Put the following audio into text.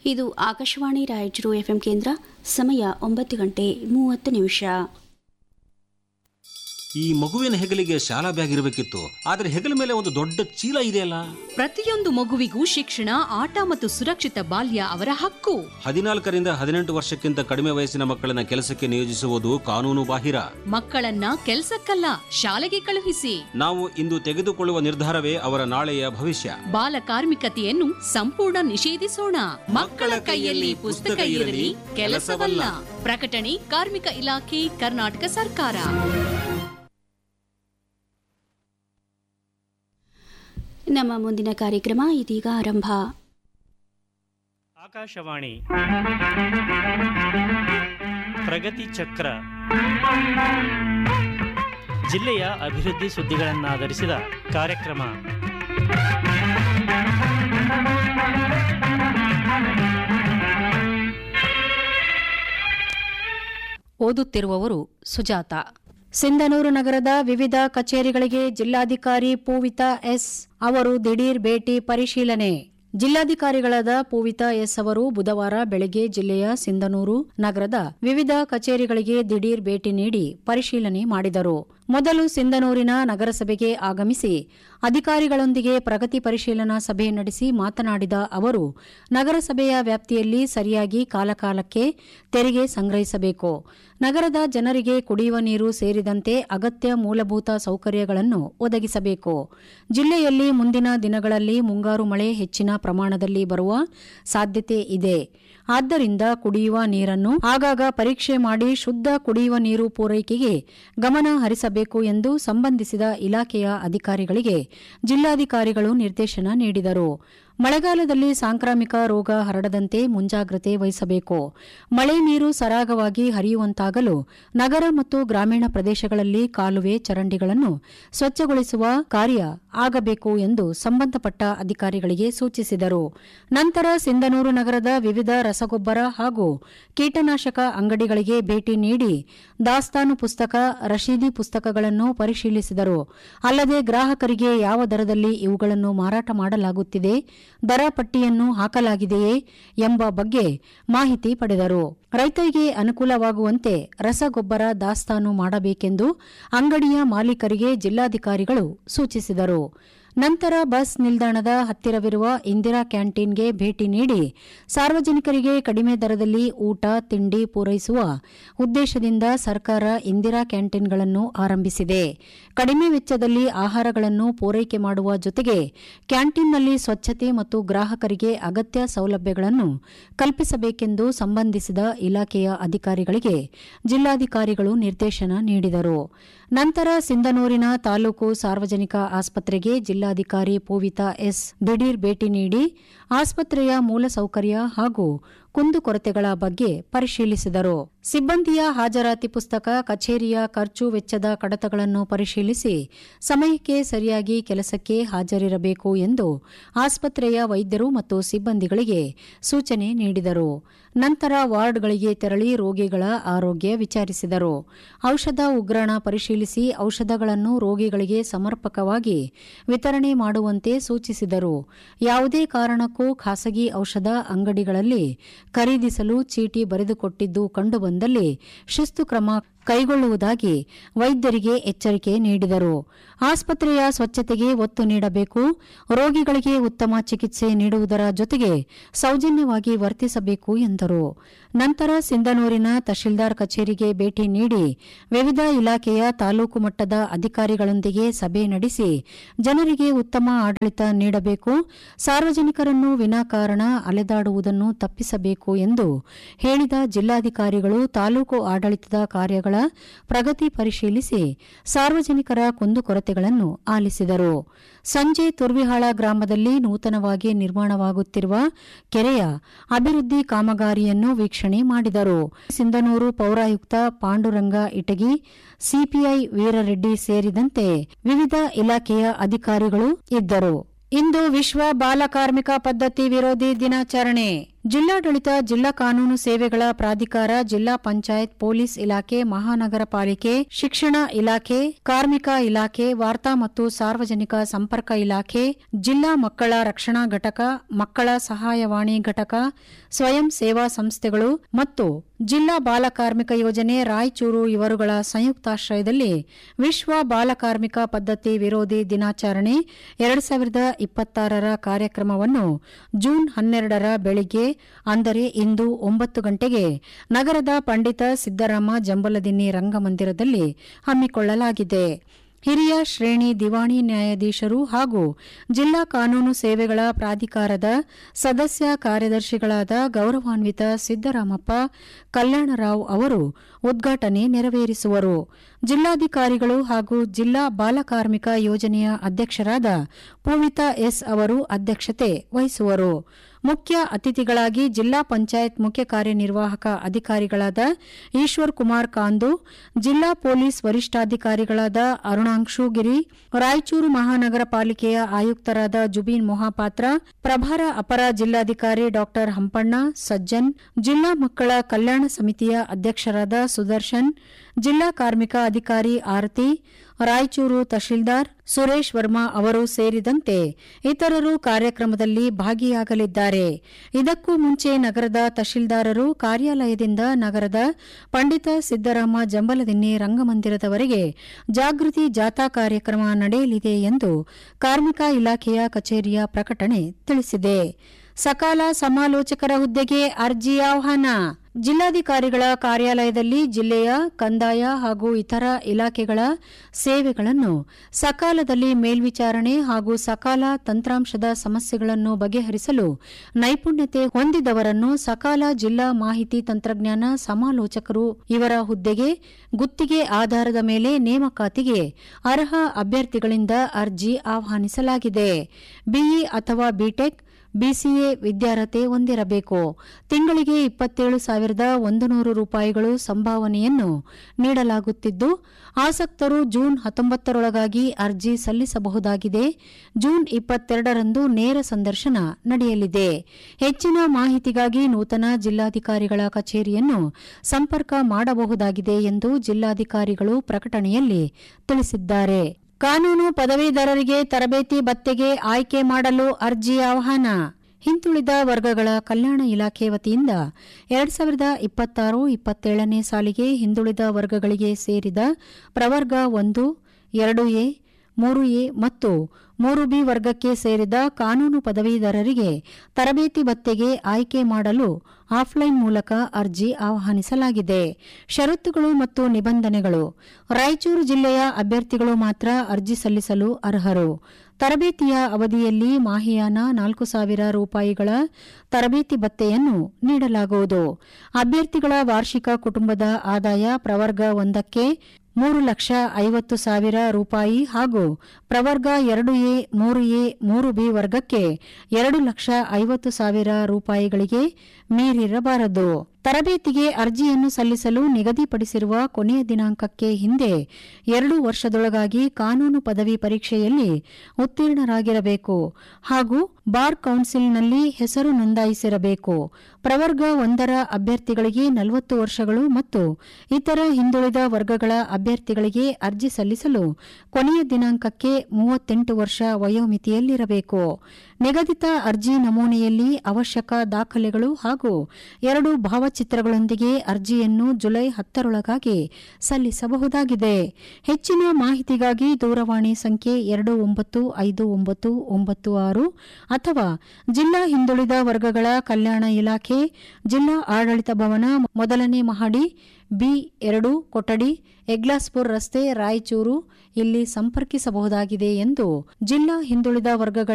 ಇದು ಆಕಾಶವಾಣಿ ರಾಯಚೂರು ಎಫ್ಎಂ ಕೇಂದ್ರ ಸಮಯ ಒಂಬತ್ತು ಗಂಟೆ ಮೂವತ್ತು ನಿಮಿಷ ಈ ಮಗುವಿನ ಹೆಗಲಿಗೆ ಶಾಲಾ ಬ್ಯಾಗ್ ಇರಬೇಕಿತ್ತು ಆದ್ರೆ ಹೆಗಲ ಮೇಲೆ ಒಂದು ದೊಡ್ಡ ಚೀಲ ಇದೆಯಲ್ಲ ಪ್ರತಿಯೊಂದು ಮಗುವಿಗೂ ಶಿಕ್ಷಣ ಆಟ ಮತ್ತು ಸುರಕ್ಷಿತ ಬಾಲ್ಯ ಅವರ ಹಕ್ಕು ಹದಿನಾಲ್ಕರಿಂದ ಹದಿನೆಂಟು ವರ್ಷಕ್ಕಿಂತ ಕಡಿಮೆ ವಯಸ್ಸಿನ ಮಕ್ಕಳನ್ನ ಕೆಲಸಕ್ಕೆ ನಿಯೋಜಿಸುವುದು ಕಾನೂನು ಬಾಹಿರ ಮಕ್ಕಳನ್ನ ಕೆಲ್ಸಕ್ಕಲ್ಲ ಶಾಲೆಗೆ ಕಳುಹಿಸಿ ನಾವು ಇಂದು ತೆಗೆದುಕೊಳ್ಳುವ ನಿರ್ಧಾರವೇ ಅವರ ನಾಳೆಯ ಭವಿಷ್ಯ ಬಾಲ ಕಾರ್ಮಿಕತೆಯನ್ನು ಸಂಪೂರ್ಣ ನಿಷೇಧಿಸೋಣ ಮಕ್ಕಳ ಕೈಯಲ್ಲಿ ಪುಸ್ತಕ ಇರಲಿ ಕೆಲಸವಲ್ಲ ಪ್ರಕಟಣೆ ಕಾರ್ಮಿಕ ಇಲಾಖೆ ಕರ್ನಾಟಕ ಸರ್ಕಾರ ನಮ್ಮ ಮುಂದಿನ ಕಾರ್ಯಕ್ರಮ ಇದೀಗ ಆರಂಭ ಆಕಾಶವಾಣಿ ಪ್ರಗತಿ ಚಕ್ರ ಜಿಲ್ಲೆಯ ಅಭಿವೃದ್ಧಿ ಸುದ್ದಿಗಳನ್ನಾಧರಿಸಿದ ಕಾರ್ಯಕ್ರಮ ಓದುತ್ತಿರುವವರು ಸುಜಾತ ಸಿಂಧನೂರು ನಗರದ ವಿವಿಧ ಕಚೇರಿಗಳಿಗೆ ಜಿಲ್ಲಾಧಿಕಾರಿ ಪೂವಿತಾ ಎಸ್ ಅವರು ದಿಢೀರ್ ಭೇಟಿ ಪರಿಶೀಲನೆ ಜಿಲ್ಲಾಧಿಕಾರಿಗಳಾದ ಪೂವಿತಾ ಎಸ್ ಅವರು ಬುಧವಾರ ಬೆಳಗ್ಗೆ ಜಿಲ್ಲೆಯ ಸಿಂಧನೂರು ನಗರದ ವಿವಿಧ ಕಚೇರಿಗಳಿಗೆ ದಿಢೀರ್ ಭೇಟಿ ನೀಡಿ ಪರಿಶೀಲನೆ ಮಾಡಿದರು ಮೊದಲು ಸಿಂಧನೂರಿನ ನಗರಸಭೆಗೆ ಆಗಮಿಸಿ ಅಧಿಕಾರಿಗಳೊಂದಿಗೆ ಪ್ರಗತಿ ಪರಿಶೀಲನಾ ಸಭೆ ನಡೆಸಿ ಮಾತನಾಡಿದ ಅವರು ನಗರಸಭೆಯ ವ್ಯಾಪ್ತಿಯಲ್ಲಿ ಸರಿಯಾಗಿ ಕಾಲಕಾಲಕ್ಕೆ ತೆರಿಗೆ ಸಂಗ್ರಹಿಸಬೇಕು ನಗರದ ಜನರಿಗೆ ಕುಡಿಯುವ ನೀರು ಸೇರಿದಂತೆ ಅಗತ್ಯ ಮೂಲಭೂತ ಸೌಕರ್ಯಗಳನ್ನು ಒದಗಿಸಬೇಕು ಜಿಲ್ಲೆಯಲ್ಲಿ ಮುಂದಿನ ದಿನಗಳಲ್ಲಿ ಮುಂಗಾರು ಮಳೆ ಹೆಚ್ಚಿನ ಪ್ರಮಾಣದಲ್ಲಿ ಬರುವ ಸಾಧ್ಯತೆ ಇದೆ ಆದ್ದರಿಂದ ಕುಡಿಯುವ ನೀರನ್ನು ಆಗಾಗ ಪರೀಕ್ಷೆ ಮಾಡಿ ಶುದ್ಧ ಕುಡಿಯುವ ನೀರು ಪೂರೈಕೆಗೆ ಗಮನ ಹರಿಸಬೇಕು ಎಂದು ಸಂಬಂಧಿಸಿದ ಇಲಾಖೆಯ ಅಧಿಕಾರಿಗಳಿಗೆ ಜಿಲ್ಲಾಧಿಕಾರಿಗಳು ನಿರ್ದೇಶನ ನೀಡಿದರು ಮಳೆಗಾಲದಲ್ಲಿ ಸಾಂಕ್ರಾಮಿಕ ರೋಗ ಹರಡದಂತೆ ಮುಂಜಾಗ್ರತೆ ವಹಿಸಬೇಕು ಮಳೆ ನೀರು ಸರಾಗವಾಗಿ ಹರಿಯುವಂತಾಗಲು ನಗರ ಮತ್ತು ಗ್ರಾಮೀಣ ಪ್ರದೇಶಗಳಲ್ಲಿ ಕಾಲುವೆ ಚರಂಡಿಗಳನ್ನು ಸ್ವಚ್ಛಗೊಳಿಸುವ ಕಾರ್ಯ ಆಗಬೇಕು ಎಂದು ಸಂಬಂಧಪಟ್ಟ ಅಧಿಕಾರಿಗಳಿಗೆ ಸೂಚಿಸಿದರು ನಂತರ ಸಿಂಧನೂರು ನಗರದ ವಿವಿಧ ರಸಗೊಬ್ಬರ ಹಾಗೂ ಕೀಟನಾಶಕ ಅಂಗಡಿಗಳಿಗೆ ಭೇಟಿ ನೀಡಿ ದಾಸ್ತಾನು ಪುಸ್ತಕ ರಶೀದಿ ಪುಸ್ತಕಗಳನ್ನು ಪರಿಶೀಲಿಸಿದರು ಅಲ್ಲದೆ ಗ್ರಾಹಕರಿಗೆ ಯಾವ ದರದಲ್ಲಿ ಇವುಗಳನ್ನು ಮಾರಾಟ ಮಾಡಲಾಗುತ್ತಿದೆ ದರ ಪಟ್ಟಿಯನ್ನು ಹಾಕಲಾಗಿದೆಯೇ ಎಂಬ ಬಗ್ಗೆ ಮಾಹಿತಿ ಪಡೆದರು ರೈತರಿಗೆ ಅನುಕೂಲವಾಗುವಂತೆ ರಸಗೊಬ್ಬರ ದಾಸ್ತಾನು ಮಾಡಬೇಕೆಂದು ಅಂಗಡಿಯ ಮಾಲೀಕರಿಗೆ ಜಿಲ್ಲಾಧಿಕಾರಿಗಳು ಸೂಚಿಸಿದರು ನಂತರ ಬಸ್ ನಿಲ್ದಾಣದ ಹತ್ತಿರವಿರುವ ಇಂದಿರಾ ಕ್ಯಾಂಟೀನ್ಗೆ ಭೇಟಿ ನೀಡಿ ಸಾರ್ವಜನಿಕರಿಗೆ ಕಡಿಮೆ ದರದಲ್ಲಿ ಊಟ ತಿಂಡಿ ಪೂರೈಸುವ ಉದ್ದೇಶದಿಂದ ಸರ್ಕಾರ ಇಂದಿರಾ ಕ್ಯಾಂಟೀನ್ಗಳನ್ನು ಆರಂಭಿಸಿದೆ ಕಡಿಮೆ ವೆಚ್ಚದಲ್ಲಿ ಆಹಾರಗಳನ್ನು ಪೂರೈಕೆ ಮಾಡುವ ಜೊತೆಗೆ ಕ್ಯಾಂಟೀನ್ನಲ್ಲಿ ಸ್ವಚ್ಛತೆ ಮತ್ತು ಗ್ರಾಹಕರಿಗೆ ಅಗತ್ಯ ಸೌಲಭ್ಯಗಳನ್ನು ಕಲ್ಪಿಸಬೇಕೆಂದು ಸಂಬಂಧಿಸಿದ ಇಲಾಖೆಯ ಅಧಿಕಾರಿಗಳಿಗೆ ಜಿಲ್ಲಾಧಿಕಾರಿಗಳು ನಿರ್ದೇಶನ ನೀಡಿದರು ನಂತರ ಸಿಂಧನೂರಿನ ತಾಲೂಕು ಸಾರ್ವಜನಿಕ ಆಸ್ಪತ್ರೆಗೆ ಜಿಲ್ಲಾಧಿಕಾರಿ ಪೂವಿತಾ ಎಸ್ ದಿಢೀರ್ ಭೇಟಿ ನೀಡಿ ಆಸ್ಪತ್ರೆಯ ಮೂಲಸೌಕರ್ಯ ಹಾಗೂ ಕುಂದುಕೊರತೆಗಳ ಬಗ್ಗೆ ಪರಿಶೀಲಿಸಿದರು ಸಿಬ್ಬಂದಿಯ ಹಾಜರಾತಿ ಪುಸ್ತಕ ಕಚೇರಿಯ ಖರ್ಚು ವೆಚ್ಚದ ಕಡತಗಳನ್ನು ಪರಿಶೀಲಿಸಿ ಸಮಯಕ್ಕೆ ಸರಿಯಾಗಿ ಕೆಲಸಕ್ಕೆ ಹಾಜರಿರಬೇಕು ಎಂದು ಆಸ್ಪತ್ರೆಯ ವೈದ್ಯರು ಮತ್ತು ಸಿಬ್ಬಂದಿಗಳಿಗೆ ಸೂಚನೆ ನೀಡಿದರು ನಂತರ ವಾರ್ಡ್ಗಳಿಗೆ ತೆರಳಿ ರೋಗಿಗಳ ಆರೋಗ್ಯ ವಿಚಾರಿಸಿದರು ಔಷಧ ಉಗ್ರಾಣ ಪರಿಶೀಲಿಸಿ ಔಷಧಗಳನ್ನು ರೋಗಿಗಳಿಗೆ ಸಮರ್ಪಕವಾಗಿ ವಿತರಣೆ ಮಾಡುವಂತೆ ಸೂಚಿಸಿದರು ಯಾವುದೇ ಕಾರಣಕ್ಕೂ ಖಾಸಗಿ ಔಷಧ ಅಂಗಡಿಗಳಲ್ಲಿ ಖರೀದಿಸಲು ಚೀಟಿ ಬರೆದುಕೊಟ್ಟಿದ್ದು ಕಂಡುಬಂದಲ್ಲಿ ಶಿಸ್ತು ಕ್ರಮ ಕೈಗೊಳ್ಳುವುದಾಗಿ ವೈದ್ಯರಿಗೆ ಎಚ್ಚರಿಕೆ ನೀಡಿದರು ಆಸ್ಪತ್ರೆಯ ಸ್ವಚ್ಛತೆಗೆ ಒತ್ತು ನೀಡಬೇಕು ರೋಗಿಗಳಿಗೆ ಉತ್ತಮ ಚಿಕಿತ್ಸೆ ನೀಡುವುದರ ಜೊತೆಗೆ ಸೌಜನ್ಯವಾಗಿ ವರ್ತಿಸಬೇಕು ಎಂದರು ನಂತರ ಸಿಂಧನೂರಿನ ತಹಶೀಲ್ದಾರ್ ಕಚೇರಿಗೆ ಭೇಟಿ ನೀಡಿ ವಿವಿಧ ಇಲಾಖೆಯ ತಾಲೂಕು ಮಟ್ಟದ ಅಧಿಕಾರಿಗಳೊಂದಿಗೆ ಸಭೆ ನಡೆಸಿ ಜನರಿಗೆ ಉತ್ತಮ ಆಡಳಿತ ನೀಡಬೇಕು ಸಾರ್ವಜನಿಕರನ್ನು ವಿನಾಕಾರಣ ಅಲೆದಾಡುವುದನ್ನು ತಪ್ಪಿಸಬೇಕು ಎಂದು ಹೇಳಿದ ಜಿಲ್ಲಾಧಿಕಾರಿಗಳು ತಾಲೂಕು ಆಡಳಿತದ ಕಾರ್ಯಗಳ ಪ್ರಗತಿ ಪರಿಶೀಲಿಸಿ ಸಾರ್ವಜನಿಕರ ಕುಂದುಕೊರತೆಗಳನ್ನು ಆಲಿಸಿದರು ಸಂಜೆ ತುರ್ವಿಹಾಳ ಗ್ರಾಮದಲ್ಲಿ ನೂತನವಾಗಿ ನಿರ್ಮಾಣವಾಗುತ್ತಿರುವ ಕೆರೆಯ ಅಭಿವೃದ್ಧಿ ಕಾಮಗಾರಿಯನ್ನು ವೀಕ್ಷಣೆ ಮಾಡಿದರು ಸಿಂಧನೂರು ಪೌರಾಯುಕ್ತ ಪಾಂಡುರಂಗ ಇಟಗಿ ಸಿಪಿಐ ವೀರರೆಡ್ಡಿ ಸೇರಿದಂತೆ ವಿವಿಧ ಇಲಾಖೆಯ ಅಧಿಕಾರಿಗಳು ಇದ್ದರು ಇಂದು ವಿಶ್ವ ಬಾಲಕಾರ್ಮಿಕ ಪದ್ಧತಿ ವಿರೋಧಿ ದಿನಾಚರಣೆ ಜಿಲ್ಲಾಡಳಿತ ಜಿಲ್ಲಾ ಕಾನೂನು ಸೇವೆಗಳ ಪ್ರಾಧಿಕಾರ ಜಿಲ್ಲಾ ಪಂಚಾಯತ್ ಪೊಲೀಸ್ ಇಲಾಖೆ ಮಹಾನಗರ ಪಾಲಿಕೆ ಶಿಕ್ಷಣ ಇಲಾಖೆ ಕಾರ್ಮಿಕ ಇಲಾಖೆ ವಾರ್ತಾ ಮತ್ತು ಸಾರ್ವಜನಿಕ ಸಂಪರ್ಕ ಇಲಾಖೆ ಜಿಲ್ಲಾ ಮಕ್ಕಳ ರಕ್ಷಣಾ ಘಟಕ ಮಕ್ಕಳ ಸಹಾಯವಾಣಿ ಘಟಕ ಸ್ವಯಂ ಸೇವಾ ಸಂಸ್ಥೆಗಳು ಮತ್ತು ಜಿಲ್ಲಾ ಬಾಲ ಕಾರ್ಮಿಕ ಯೋಜನೆ ರಾಯಚೂರು ಇವರುಗಳ ಸಂಯುಕ್ತಾಶ್ರಯದಲ್ಲಿ ವಿಶ್ವ ಬಾಲ ಕಾರ್ಮಿಕ ಪದ್ಧತಿ ವಿರೋಧಿ ದಿನಾಚರಣೆ ಎರಡು ಸಾವಿರದ ಇಪ್ಪತ್ತಾರರ ಕಾರ್ಯಕ್ರಮವನ್ನು ಜೂನ್ ಹನ್ನೆರಡರ ಬೆಳಿಗ್ಗೆ ಅಂದರೆ ಇಂದು ಒಂಬತ್ತು ಗಂಟೆಗೆ ನಗರದ ಪಂಡಿತ ಸಿದ್ದರಾಮ ಜಂಬಲದಿನ್ನಿ ರಂಗಮಂದಿರದಲ್ಲಿ ಹಮ್ಮಿಕೊಳ್ಳಲಾಗಿದೆ ಹಿರಿಯ ಶ್ರೇಣಿ ದಿವಾಣಿ ನ್ಯಾಯಾಧೀಶರು ಹಾಗೂ ಜಿಲ್ಲಾ ಕಾನೂನು ಸೇವೆಗಳ ಪ್ರಾಧಿಕಾರದ ಸದಸ್ಯ ಕಾರ್ಯದರ್ಶಿಗಳಾದ ಗೌರವಾನ್ವಿತ ಸಿದ್ದರಾಮಪ್ಪ ಕಲ್ಯಾಣರಾವ್ ಅವರು ಉದ್ಘಾಟನೆ ನೆರವೇರಿಸುವರು ಜಿಲ್ಲಾಧಿಕಾರಿಗಳು ಹಾಗೂ ಜಿಲ್ಲಾ ಬಾಲಕಾರ್ಮಿಕ ಯೋಜನೆಯ ಅಧ್ಯಕ್ಷರಾದ ಪೂವಿತಾ ಎಸ್ ಅವರು ಅಧ್ಯಕ್ಷತೆ ವಹಿಸುವರು ಮುಖ್ಯ ಅತಿಥಿಗಳಾಗಿ ಜಿಲ್ಲಾ ಪಂಚಾಯತ್ ಮುಖ್ಯ ಕಾರ್ಯನಿರ್ವಾಹಕ ಅಧಿಕಾರಿಗಳಾದ ಈಶ್ವರ್ ಕುಮಾರ್ ಕಾಂದು ಜಿಲ್ಲಾ ಪೊಲೀಸ್ ವರಿಷ್ಠಾಧಿಕಾರಿಗಳಾದ ಅರುಣಾಂಶು ಗಿರಿ ರಾಯಚೂರು ಮಹಾನಗರ ಪಾಲಿಕೆಯ ಆಯುಕ್ತರಾದ ಜುಬೀನ್ ಮೊಹಾಪಾತ್ರ ಪ್ರಭಾರ ಅಪರ ಜಿಲ್ಲಾಧಿಕಾರಿ ಡಾ ಹಂಪಣ್ಣ ಸಜ್ಜನ್ ಜಿಲ್ಲಾ ಮಕ್ಕಳ ಕಲ್ಯಾಣ ಸಮಿತಿಯ ಅಧ್ಯಕ್ಷರಾದ ಸುದರ್ಶನ್ ಜಿಲ್ಲಾ ಕಾರ್ಮಿಕ ಅಧಿಕಾರಿ ಆರತಿ ರಾಯಚೂರು ತಹಶೀಲ್ದಾರ್ ಸುರೇಶ್ ವರ್ಮಾ ಅವರು ಸೇರಿದಂತೆ ಇತರರು ಕಾರ್ಯಕ್ರಮದಲ್ಲಿ ಭಾಗಿಯಾಗಲಿದ್ದಾರೆ ಇದಕ್ಕೂ ಮುಂಚೆ ನಗರದ ತಹಶೀಲ್ದಾರರು ಕಾರ್ಯಾಲಯದಿಂದ ನಗರದ ಪಂಡಿತ ಸಿದ್ದರಾಮ ಜಂಬಲದಿನ್ನಿ ರಂಗಮಂದಿರದವರೆಗೆ ಜಾಗೃತಿ ಜಾಥಾ ಕಾರ್ಯಕ್ರಮ ನಡೆಯಲಿದೆ ಎಂದು ಕಾರ್ಮಿಕ ಇಲಾಖೆಯ ಕಚೇರಿಯ ಪ್ರಕಟಣೆ ತಿಳಿಸಿದೆ ಸಕಾಲ ಸಮಾಲೋಚಕರ ಹುದ್ದೆಗೆ ಅರ್ಜಿ ಆಹ್ವಾನ ಜಿಲ್ಲಾಧಿಕಾರಿಗಳ ಕಾರ್ಯಾಲಯದಲ್ಲಿ ಜಿಲ್ಲೆಯ ಕಂದಾಯ ಹಾಗೂ ಇತರ ಇಲಾಖೆಗಳ ಸೇವೆಗಳನ್ನು ಸಕಾಲದಲ್ಲಿ ಮೇಲ್ವಿಚಾರಣೆ ಹಾಗೂ ಸಕಾಲ ತಂತ್ರಾಂಶದ ಸಮಸ್ಯೆಗಳನ್ನು ಬಗೆಹರಿಸಲು ನೈಪುಣ್ಯತೆ ಹೊಂದಿದವರನ್ನು ಸಕಾಲ ಜಿಲ್ಲಾ ಮಾಹಿತಿ ತಂತ್ರಜ್ಞಾನ ಸಮಾಲೋಚಕರು ಇವರ ಹುದ್ದೆಗೆ ಗುತ್ತಿಗೆ ಆಧಾರದ ಮೇಲೆ ನೇಮಕಾತಿಗೆ ಅರ್ಹ ಅಭ್ಯರ್ಥಿಗಳಿಂದ ಅರ್ಜಿ ಆಹ್ವಾನಿಸಲಾಗಿದೆ ಬಿಇ ಅಥವಾ ಬಿಟೆಕ್ ಬಿಸಿಎ ವಿದ್ಯಾರ್ಹತೆ ಹೊಂದಿರಬೇಕು ತಿಂಗಳಿಗೆ ಇಪ್ಪತ್ತೇಳು ಸಾವಿರದ ಒಂದು ನೂರು ರೂಪಾಯಿಗಳು ಸಂಭಾವನೆಯನ್ನು ನೀಡಲಾಗುತ್ತಿದ್ದು ಆಸಕ್ತರು ಜೂನ್ ಹತ್ತೊಂಬತ್ತರೊಳಗಾಗಿ ಅರ್ಜಿ ಸಲ್ಲಿಸಬಹುದಾಗಿದೆ ಜೂನ್ ಇಪ್ಪತ್ತೆರಡರಂದು ನೇರ ಸಂದರ್ಶನ ನಡೆಯಲಿದೆ ಹೆಚ್ಚಿನ ಮಾಹಿತಿಗಾಗಿ ನೂತನ ಜಿಲ್ಲಾಧಿಕಾರಿಗಳ ಕಚೇರಿಯನ್ನು ಸಂಪರ್ಕ ಮಾಡಬಹುದಾಗಿದೆ ಎಂದು ಜಿಲ್ಲಾಧಿಕಾರಿಗಳು ಪ್ರಕಟಣೆಯಲ್ಲಿ ತಿಳಿಸಿದ್ದಾರೆ ಕಾನೂನು ಪದವೀಧರರಿಗೆ ತರಬೇತಿ ಭತ್ಯೆಗೆ ಆಯ್ಕೆ ಮಾಡಲು ಅರ್ಜಿ ಆಹ್ವಾನ ಹಿಂದುಳಿದ ವರ್ಗಗಳ ಕಲ್ಯಾಣ ಇಲಾಖೆ ವತಿಯಿಂದ ಎರಡ್ ಸಾವಿರದ ಇಪ್ಪತ್ತಾರು ಇಪ್ಪತ್ತೇಳನೇ ಸಾಲಿಗೆ ಹಿಂದುಳಿದ ವರ್ಗಗಳಿಗೆ ಸೇರಿದ ಪ್ರವರ್ಗ ಒಂದು ಎರಡು ಎ ಮೂರು ಎ ಮತ್ತು ಮೂರು ಬಿ ವರ್ಗಕ್ಕೆ ಸೇರಿದ ಕಾನೂನು ಪದವೀಧರರಿಗೆ ತರಬೇತಿ ಭತ್ಯೆಗೆ ಆಯ್ಕೆ ಮಾಡಲು ಆಫ್ಲೈನ್ ಮೂಲಕ ಅರ್ಜಿ ಆಹ್ವಾನಿಸಲಾಗಿದೆ ಷರತ್ತುಗಳು ಮತ್ತು ನಿಬಂಧನೆಗಳು ರಾಯಚೂರು ಜಿಲ್ಲೆಯ ಅಭ್ಯರ್ಥಿಗಳು ಮಾತ್ರ ಅರ್ಜಿ ಸಲ್ಲಿಸಲು ಅರ್ಹರು ತರಬೇತಿಯ ಅವಧಿಯಲ್ಲಿ ಮಾಹಿಯಾನ ನಾಲ್ಕು ಸಾವಿರ ರೂಪಾಯಿಗಳ ತರಬೇತಿ ಭತ್ಯೆಯನ್ನು ನೀಡಲಾಗುವುದು ಅಭ್ಯರ್ಥಿಗಳ ವಾರ್ಷಿಕ ಕುಟುಂಬದ ಆದಾಯ ಪ್ರವರ್ಗ ಒಂದಕ್ಕೆ ಮೂರು ಲಕ್ಷ ಐವತ್ತು ಸಾವಿರ ರೂಪಾಯಿ ಹಾಗೂ ಪ್ರವರ್ಗ ಎರಡು ಎ ಮೂರು ಎ ಮೂರು ಬಿ ವರ್ಗಕ್ಕೆ ಎರಡು ಲಕ್ಷ ಐವತ್ತು ಸಾವಿರ ರೂಪಾಯಿಗಳಿಗೆ ಮೀರಿರಬಾರದು ತರಬೇತಿಗೆ ಅರ್ಜಿಯನ್ನು ಸಲ್ಲಿಸಲು ನಿಗದಿಪಡಿಸಿರುವ ಕೊನೆಯ ದಿನಾಂಕಕ್ಕೆ ಹಿಂದೆ ಎರಡು ವರ್ಷದೊಳಗಾಗಿ ಕಾನೂನು ಪದವಿ ಪರೀಕ್ಷೆಯಲ್ಲಿ ಉತ್ತೀರ್ಣರಾಗಿರಬೇಕು ಹಾಗೂ ಬಾರ್ ಕೌನ್ಸಿಲ್ನಲ್ಲಿ ಹೆಸರು ನೋಂದಾಯಿಸಿರಬೇಕು ಪ್ರವರ್ಗ ಒಂದರ ಅಭ್ಯರ್ಥಿಗಳಿಗೆ ನಲವತ್ತು ವರ್ಷಗಳು ಮತ್ತು ಇತರ ಹಿಂದುಳಿದ ವರ್ಗಗಳ ಅಭ್ಯರ್ಥಿಗಳಿಗೆ ಅರ್ಜಿ ಸಲ್ಲಿಸಲು ಕೊನೆಯ ದಿನಾಂಕಕ್ಕೆ ಮೂವತ್ತೆಂಟು ವರ್ಷ ವಯೋಮಿತಿಯಲ್ಲಿರಬೇಕು ನಿಗದಿತ ಅರ್ಜಿ ನಮೂನೆಯಲ್ಲಿ ಅವಶ್ಯಕ ದಾಖಲೆಗಳು ಹಾಗೂ ಎರಡು ಭಾವಚಿತ್ರಗಳೊಂದಿಗೆ ಅರ್ಜಿಯನ್ನು ಜುಲೈ ಹತ್ತರೊಳಗಾಗಿ ಸಲ್ಲಿಸಬಹುದಾಗಿದೆ ಹೆಚ್ಚಿನ ಮಾಹಿತಿಗಾಗಿ ದೂರವಾಣಿ ಸಂಖ್ಯೆ ಎರಡು ಒಂಬತ್ತು ಐದು ಒಂಬತ್ತು ಒಂಬತ್ತು ಆರು ಅಥವಾ ಜಿಲ್ಲಾ ಹಿಂದುಳಿದ ವರ್ಗಗಳ ಕಲ್ಯಾಣ ಇಲಾಖೆ ಜಿಲ್ಲಾ ಆಡಳಿತ ಭವನ ಮೊದಲನೇ ಮಹಡಿ ಬಿ ಎರಡು ಕೊಠಡಿ ಎಗ್ಲಾಸ್ಪುರ್ ರಸ್ತೆ ರಾಯಚೂರು ಇಲ್ಲಿ ಸಂಪರ್ಕಿಸಬಹುದಾಗಿದೆ ಎಂದು ಜಿಲ್ಲಾ ಹಿಂದುಳಿದ ವರ್ಗಗಳ